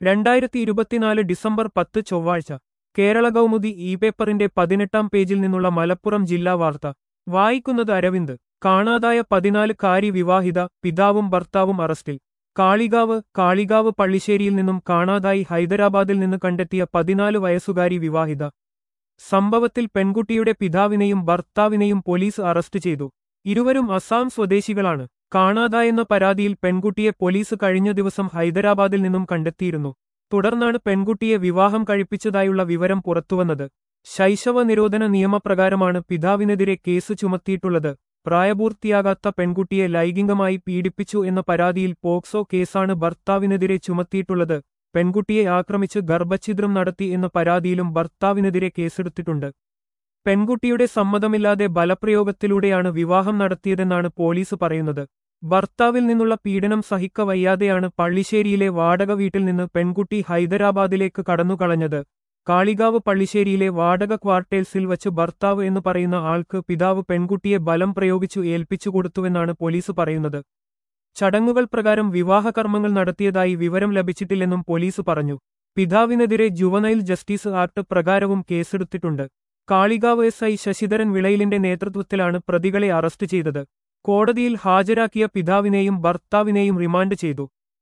രണ്ടായിരത്തി ഇരുപത്തിനാല് ഡിസംബർ പത്ത് ചൊവ്വാഴ്ച കേരള കൗമുദി ഇ പേപ്പറിന്റെ പതിനെട്ടാം പേജിൽ നിന്നുള്ള മലപ്പുറം ജില്ലാ വാർത്ത വായിക്കുന്നത് അരവിന്ദ് കാണാതായ പതിനാല് കാരി വിവാഹിത പിതാവും ഭർത്താവും അറസ്റ്റിൽ കാളികാവ് കാളികാവ് പള്ളിശ്ശേരിയിൽ നിന്നും കാണാതായി ഹൈദരാബാദിൽ നിന്ന് കണ്ടെത്തിയ പതിനാല് വയസ്സുകാരി വിവാഹിത സംഭവത്തിൽ പെൺകുട്ടിയുടെ പിതാവിനെയും ഭർത്താവിനെയും പോലീസ് അറസ്റ്റ് ചെയ്തു ഇരുവരും അസാം സ്വദേശികളാണ് കാണാതായെന്ന പരാതിയിൽ പെൺകുട്ടിയെ പോലീസ് കഴിഞ്ഞ ദിവസം ഹൈദരാബാദിൽ നിന്നും കണ്ടെത്തിയിരുന്നു തുടർന്നാണ് പെൺകുട്ടിയെ വിവാഹം കഴിപ്പിച്ചതായുള്ള വിവരം പുറത്തുവന്നത് ശൈശവ നിരോധന നിയമപ്രകാരമാണ് പിതാവിനെതിരെ കേസ് ചുമത്തിയിട്ടുള്ളത് പ്രായപൂർത്തിയാകാത്ത പെൺകുട്ടിയെ ലൈംഗികമായി പീഡിപ്പിച്ചു എന്ന പരാതിയിൽ പോക്സോ കേസാണ് ഭർത്താവിനെതിരെ ചുമത്തിയിട്ടുള്ളത് പെൺകുട്ടിയെ ആക്രമിച്ച് ഗർഭഛിദ്രം നടത്തി എന്ന പരാതിയിലും ഭർത്താവിനെതിരെ കേസെടുത്തിട്ടുണ്ട് പെൺകുട്ടിയുടെ സമ്മതമില്ലാതെ ബലപ്രയോഗത്തിലൂടെയാണ് വിവാഹം നടത്തിയതെന്നാണ് പോലീസ് പറയുന്നത് ഭർത്താവിൽ നിന്നുള്ള പീഡനം സഹിക്കവയ്യാതെയാണ് പള്ളിശ്ശേരിയിലെ വാടക വീട്ടിൽ നിന്ന് പെൺകുട്ടി ഹൈദരാബാദിലേക്ക് കടന്നുകളഞ്ഞത് കാളികാവ് പള്ളിശ്ശേരിയിലെ വാടക ക്വാർട്ടേഴ്സിൽ വച്ച് ഭർത്താവ് എന്ന് പറയുന്ന ആൾക്ക് പിതാവ് പെൺകുട്ടിയെ ബലം പ്രയോഗിച്ചു ഏൽപ്പിച്ചു കൊടുത്തുവെന്നാണ് പോലീസ് പറയുന്നത് ചടങ്ങുകൾ പ്രകാരം വിവാഹകർമ്മങ്ങൾ നടത്തിയതായി വിവരം ലഭിച്ചിട്ടില്ലെന്നും പോലീസ് പറഞ്ഞു പിതാവിനെതിരെ ജുവനൈൽ ജസ്റ്റിസ് ആക്ട് പ്രകാരവും കേസെടുത്തിട്ടുണ്ട് കാളികാവ് എസ് ഐ ശശിധരൻ വിളയിലിന്റെ നേതൃത്വത്തിലാണ് പ്രതികളെ അറസ്റ്റ് ചെയ്തത് കോടതിയിൽ ഹാജരാക്കിയ പിതാവിനെയും ഭർത്താവിനെയും റിമാൻഡ് ചെയ്തു